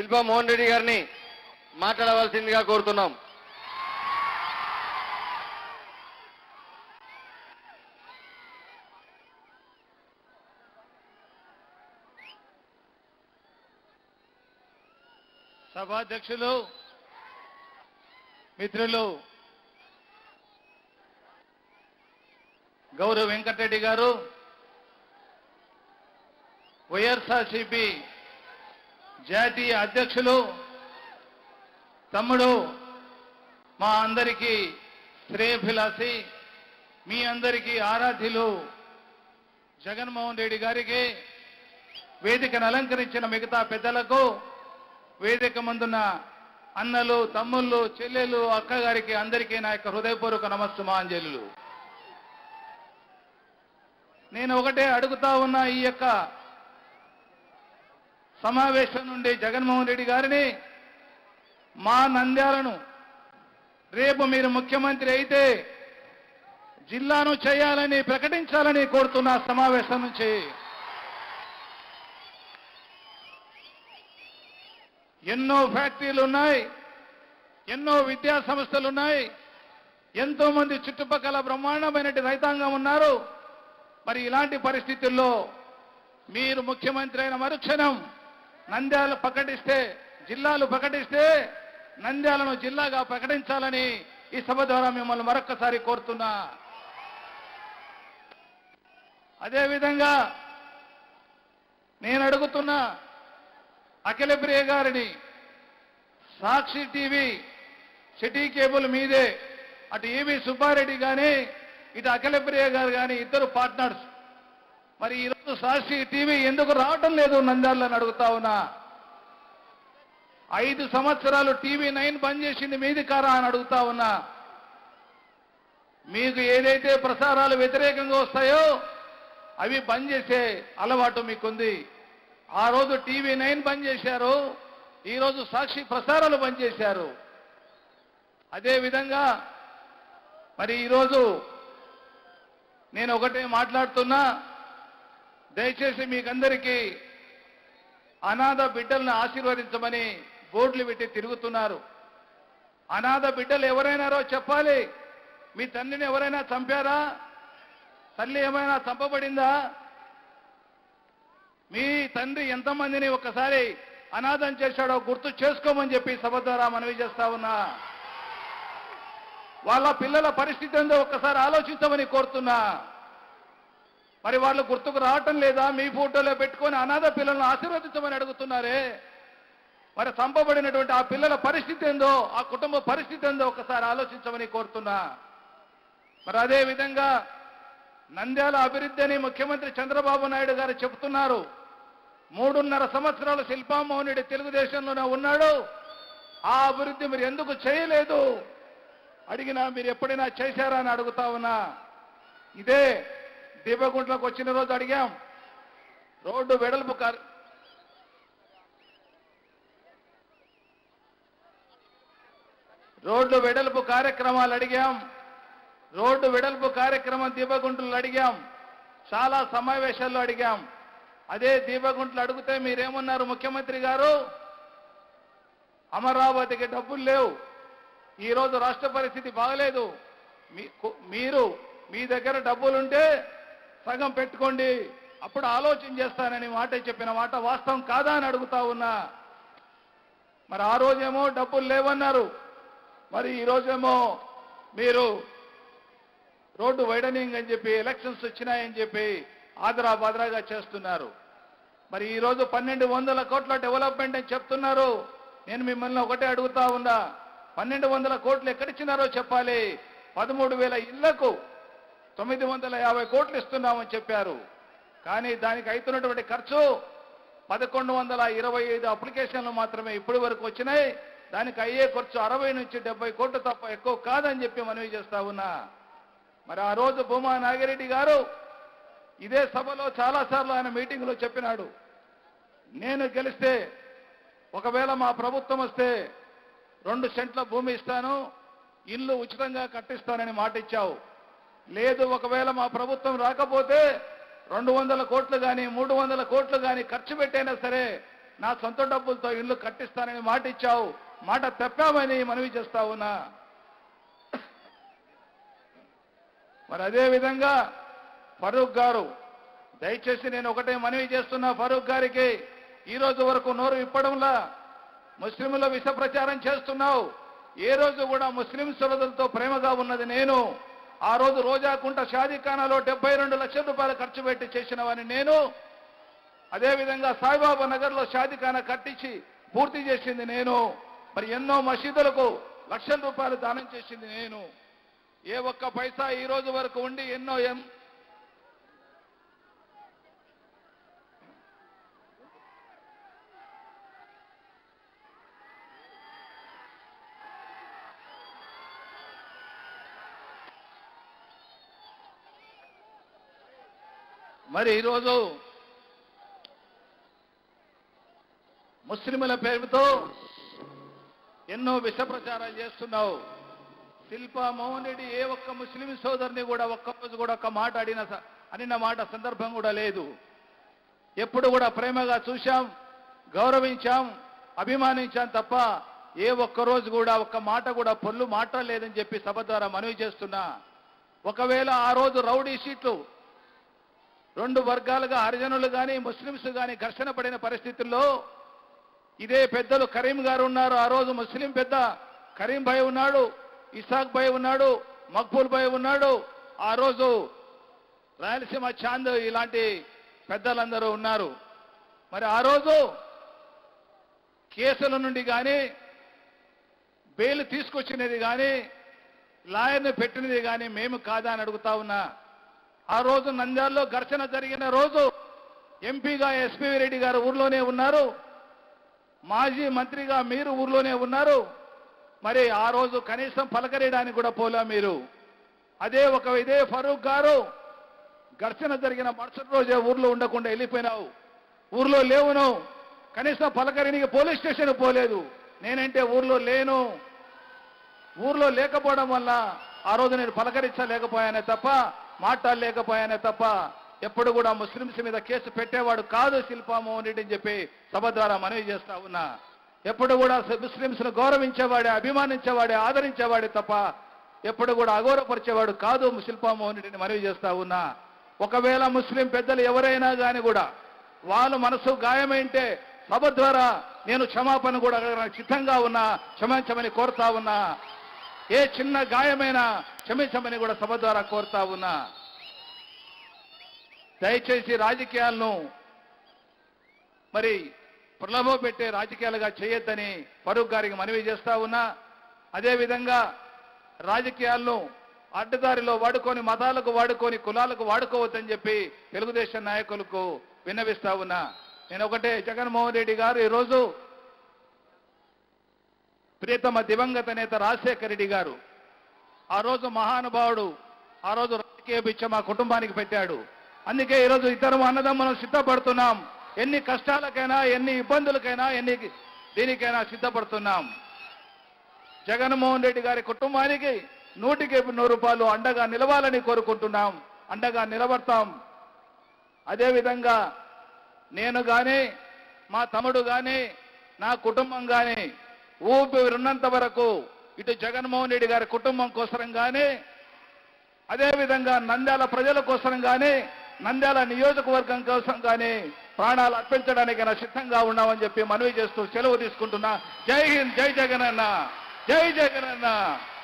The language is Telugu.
శిల్పా మోహన్ రెడ్డి గారిని మాట్లాడవలసిందిగా కోరుతున్నాం సభాధ్యక్షులు మిత్రులు గౌరవ వెంకటరెడ్డి గారు వైఎస్ఆర్సిపి జాతీయ అధ్యక్షులు తమ్ముడు మా అందరికీ శ్రేయభిలాసి మీ అందరికీ ఆరాధ్యులు జగన్మోహన్ రెడ్డి గారికి వేదికను అలంకరించిన మిగతా పెద్దలకు వేదిక ముందున్న అన్నలు తమ్ముళ్ళు చెల్లెలు అక్కగారికి అందరికీ నా యొక్క హృదయపూర్వక నమస్సుమాంజలు నేను ఒకటే అడుగుతా ఉన్నా ఈ యొక్క సమావేశం నుండి జగన్మోహన్ రెడ్డి గారిని మా నంద్యాలను రేపు మీరు ముఖ్యమంత్రి అయితే జిల్లాను చేయాలని ప్రకటించాలని కోరుతున్న సమావేశం నుంచి ఎన్నో ఫ్యాక్టరీలు ఉన్నాయి ఎన్నో విద్యా సంస్థలు ఉన్నాయి ఎంతో మంది చుట్టుపక్కల బ్రహ్మాండమైన రైతాంగం ఉన్నారు మరి ఇలాంటి పరిస్థితుల్లో మీరు ముఖ్యమంత్రి అయిన మరుక్షణం నంద్యాలు ప్రకటిస్తే జిల్లాలు ప్రకటిస్తే నంద్యాలను జిల్లాగా ప్రకటించాలని ఈ సభ ద్వారా మిమ్మల్ని మరొక్కసారి కోరుతున్నా అదేవిధంగా నేను అడుగుతున్నా అఖిల ప్రియ గారిని సాక్షి టీవీ సిటీ కేబుల్ మీదే అటు ఏవి సుబ్బారెడ్డి కానీ ఇటు అఖిల ప్రియ గారు కానీ ఇద్దరు పార్ట్నర్స్ మరి ఈరోజు సాక్షి టీవీ ఎందుకు రావటం లేదు నంద్యాలని అడుగుతా ఉన్నా ఐదు సంవత్సరాలు టీవీ నైన్ బంద్ చేసింది మీది కారా అని అడుగుతా ఉన్నా మీకు ఏదైతే ప్రసారాలు వ్యతిరేకంగా వస్తాయో అవి బంద్ చేసే అలవాటు మీకుంది ఆ రోజు టీవీ నైన్ బంద్ చేశారు ఈ రోజు సాక్షి ప్రసారాలు బంద్ చేశారు అదే విధంగా మరి ఈరోజు నేను ఒకటే మాట్లాడుతున్నా దయచేసి మీకందరికీ అనాథ బిడ్డలను ఆశీర్వదించమని బోర్డులు పెట్టి తిరుగుతున్నారు అనాథ బిడ్డలు ఎవరైనారో చెప్పాలి మీ తండ్రిని ఎవరైనా చంపారా తల్లి ఏమైనా చంపబడిందా మీ తండ్రి ఎంతమందిని ఒక్కసారి అనాథం చేశాడో గుర్తు చేసుకోమని చెప్పి సభ ద్వారా మనవి చేస్తా ఉన్నా వాళ్ళ పిల్లల పరిస్థితి ఏందో ఒక్కసారి ఆలోచించమని కోరుతున్నా మరి వాళ్ళు గుర్తుకు రావటం లేదా మీ ఫోటోలో పెట్టుకొని అనాథ పిల్లలను ఆశీర్వదించమని అడుగుతున్నారే మరి చంపబడినటువంటి ఆ పిల్లల పరిస్థితి ఏందో ఆ కుటుంబ పరిస్థితి ఏందో ఒకసారి ఆలోచించమని కోరుతున్నా మరి అదే విధంగా నంద్యాల అభివృద్ధి అని ముఖ్యమంత్రి చంద్రబాబు నాయుడు గారు చెబుతున్నారు మూడున్నర సంవత్సరాలు శిల్పామోహన్ రెడ్డి తెలుగుదేశంలోనే ఉన్నాడు ఆ అభివృద్ధి మీరు ఎందుకు చేయలేదు అడిగినా మీరు ఎప్పుడైనా చేశారా అని అడుగుతా ఉన్నా ఇదే దీపగుంట్లోకి వచ్చిన రోజు అడిగాం రోడ్డు వెడల్పు కార్- రోడ్డు వెడల్పు కార్యక్రమాలు అడిగాం రోడ్డు వెడల్పు కార్యక్రమం దీపగుంటలు అడిగాం చాలా సమావేశాల్లో అడిగాం అదే దీపగుంటలు అడిగితే మీరేమన్నారు ముఖ్యమంత్రి గారు అమరావతికి డబ్బులు లేవు ఈ రోజు రాష్ట్ర పరిస్థితి బాగలేదు మీ- కు- మీరు మీ దగ్గర డబ్బులుంటే సగం పెట్టుకోండి అప్పుడు ఆలోచన చేస్తానని మాట చెప్పిన మాట వాస్తవం కాదా అని అడుగుతా ఉన్నా మరి ఆ రోజేమో డబ్బులు లేవన్నారు మరి ఈ రోజేమో మీరు రోడ్డు వైడనింగ్ అని చెప్పి ఎలక్షన్స్ వచ్చినాయని చెప్పి ఆదరా బాదరాగా చేస్తున్నారు మరి ఈ రోజు పన్నెండు వందల కోట్ల డెవలప్మెంట్ అని చెప్తున్నారు నేను మిమ్మల్ని ఒకటే అడుగుతా ఉన్నా పన్నెండు వందల కోట్లు ఎక్కడిచ్చినారో చెప్పాలి పదమూడు వేల ఇళ్లకు తొమ్మిది వందల యాభై కోట్లు ఇస్తున్నామని చెప్పారు కానీ దానికి అవుతున్నటువంటి ఖర్చు పదకొండు వందల ఇరవై ఐదు అప్లికేషన్లు మాత్రమే ఇప్పటి వరకు వచ్చినాయి దానికి అయ్యే ఖర్చు అరవై నుంచి డెబ్బై కోట్లు తప్ప ఎక్కువ కాదని చెప్పి మనవి చేస్తా ఉన్నా మరి ఆ రోజు భూమా నాగిరెడ్డి గారు ఇదే సభలో చాలాసార్లు ఆయన మీటింగ్లో చెప్పినాడు నేను గెలిస్తే ఒకవేళ మా ప్రభుత్వం వస్తే రెండు సెంట్ల భూమి ఇస్తాను ఇల్లు ఉచితంగా కట్టిస్తానని మాట ఇచ్చావు లేదు ఒకవేళ మా ప్రభుత్వం రాకపోతే రెండు వందల కోట్లు కానీ మూడు వందల కోట్లు కానీ ఖర్చు పెట్టైనా సరే నా సొంత డబ్బులతో ఇల్లు కట్టిస్తానని మాట ఇచ్చావు మాట తప్పామని మనవి చేస్తా ఉన్నా మరి అదే విధంగా ఫరూక్ గారు దయచేసి నేను ఒకటే మనవి చేస్తున్నా ఫరూక్ గారికి ఈ రోజు వరకు నోరు ఇప్పడంలా ముస్లింల విష ప్రచారం చేస్తున్నావు ఏ రోజు కూడా ముస్లిం సోదరులతో ప్రేమగా ఉన్నది నేను ఆ రోజు రోజాకుంట షాదీఖానాలో డెబ్బై రెండు లక్షల రూపాయలు ఖర్చు పెట్టి చేసినవని నేను అదేవిధంగా సాయిబాబా నగర్లో షాదీఖానా కట్టించి పూర్తి చేసింది నేను మరి ఎన్నో మసీదులకు లక్షల రూపాయలు దానం చేసింది నేను ఏ ఒక్క పైసా ఈ రోజు వరకు ఉండి ఎన్నో ఎం మరి ఈరోజు ముస్లింల పేరుతో ఎన్నో విష ప్రచారాలు చేస్తున్నావు శిల్పా మోహన్ రెడ్డి ఏ ఒక్క ముస్లిం సోదరుని కూడా ఒక్క రోజు కూడా ఒక్క మాట అడిగిన స- అనిన మాట సందర్భం కూడా లేదు ఎప్పుడు కూడా ప్రేమగా చూశాం గౌరవించాం అభిమానించాం తప్ప ఏ ఒక్క రోజు కూడా ఒక్క మాట కూడా పొల్లు మాట్లాడలేదని చెప్పి సభ ద్వారా మనవి చేస్తున్నా ఒకవేళ ఆ రోజు రౌడీ సీట్లు రెండు వర్గాలుగా హరిజనులు కానీ ముస్లింస్ కానీ ఘర్షణ పడిన పరిస్థితుల్లో ఇదే పెద్దలు కరీం గారు ఉన్నారు ఆ రోజు ముస్లిం పెద్ద కరీం భాయ్ ఉన్నాడు ఇసాక్ భాయ్ ఉన్నాడు మక్బూల్ భాయ్ ఉన్నాడు ఆ రోజు రాయలసీమ చాంద్ ఇలాంటి పెద్దలందరూ ఉన్నారు మరి ఆ రోజు కేసుల నుండి కానీ బెయిల్ తీసుకొచ్చినది కానీ లాయర్ని పెట్టినది కానీ మేము కాదా అని అడుగుతా ఉన్నా ఆ రోజు నంద్యాలలో ఘర్షణ జరిగిన రోజు ఎంపీగా ఎస్పీ రెడ్డి గారు ఊర్లోనే ఉన్నారు మాజీ మంత్రిగా మీరు ఊర్లోనే ఉన్నారు మరి ఆ రోజు కనీసం పలకరేయడానికి కూడా పోలా మీరు అదే ఒక ఇదే ఫరూక్ గారు ఘర్షణ జరిగిన మరుసటి రోజే ఊర్లో ఉండకుండా వెళ్ళిపోయినావు ఊర్లో లేవును కనీసం పలకరినికి పోలీస్ స్టేషన్ పోలేదు నేనంటే ఊర్లో లేను ఊర్లో లేకపోవడం వల్ల ఆ రోజు నేను పలకరించలేకపోయానే తప్ప మాట్లాడలేకపోయానే తప్ప ఎప్పుడు కూడా ముస్లింస్ మీద కేసు పెట్టేవాడు కాదు శిల్పా మోహన్ రెడ్డి అని చెప్పి సభ ద్వారా మనవి చేస్తా ఉన్నా ఎప్పుడు కూడా ముస్లింస్ ను గౌరవించేవాడే అభిమానించేవాడే ఆదరించేవాడే తప్ప ఎప్పుడు కూడా అగౌరవపరిచేవాడు కాదు శిల్పా మోహన్ రెడ్డిని మనవి చేస్తా ఉన్నా ఒకవేళ ముస్లిం పెద్దలు ఎవరైనా కానీ కూడా వాళ్ళ మనసు గాయమైంటే సభ ద్వారా నేను క్షమాపణ కూడా అడగడానికి సిద్ధంగా ఉన్నా క్షమించమని కోరుతా ఉన్నా ఏ చిన్న గాయమైనా క్షమించమని కూడా సభ ద్వారా కోరుతా ఉన్నా దయచేసి రాజకీయాలను మరి ప్రలోభ పెట్టే రాజకీయాలుగా చేయొద్దని ఫరూక్ గారికి మనవి చేస్తా ఉన్నా అదేవిధంగా రాజకీయాలను అడ్డదారిలో వాడుకొని మతాలకు వాడుకొని కులాలకు వాడుకోవద్దని చెప్పి తెలుగుదేశం నాయకులకు విన్నవిస్తా ఉన్నా నేను ఒకటే జగన్మోహన్ రెడ్డి గారు ఈరోజు ప్రియతమ దివంగత నేత రాజశేఖర రెడ్డి గారు ఆ రోజు మహానుభావుడు ఆ రోజు రాజకీయ పిచ్చ మా కుటుంబానికి పెట్టాడు అందుకే ఈరోజు ఇద్దరు అన్నదమ్ములం సిద్ధపడుతున్నాం ఎన్ని కష్టాలకైనా ఎన్ని ఇబ్బందులకైనా ఎన్ని దీనికైనా సిద్ధపడుతున్నాం జగన్మోహన్ రెడ్డి గారి కుటుంబానికి నూటికి నూరు రూపాయలు అండగా నిలవాలని కోరుకుంటున్నాం అండగా నిలబడతాం అదేవిధంగా నేను గాని మా తమ్ముడు గాని నా కుటుంబం గాని ఊపిరి ఉన్నంత వరకు ఇటు జగన్మోహన్ రెడ్డి గారి కుటుంబం కోసరం గాని అదేవిధంగా నంద్యాల ప్రజల కోసరం గాని నంద్యాల నియోజకవర్గం కోసం గాని ప్రాణాలు అర్పించడానికైనా సిద్ధంగా ఉన్నామని చెప్పి మనవి చేస్తూ సెలవు తీసుకుంటున్నా జై హింద్ జై జగన్ అన్న జై జగన్ అన్న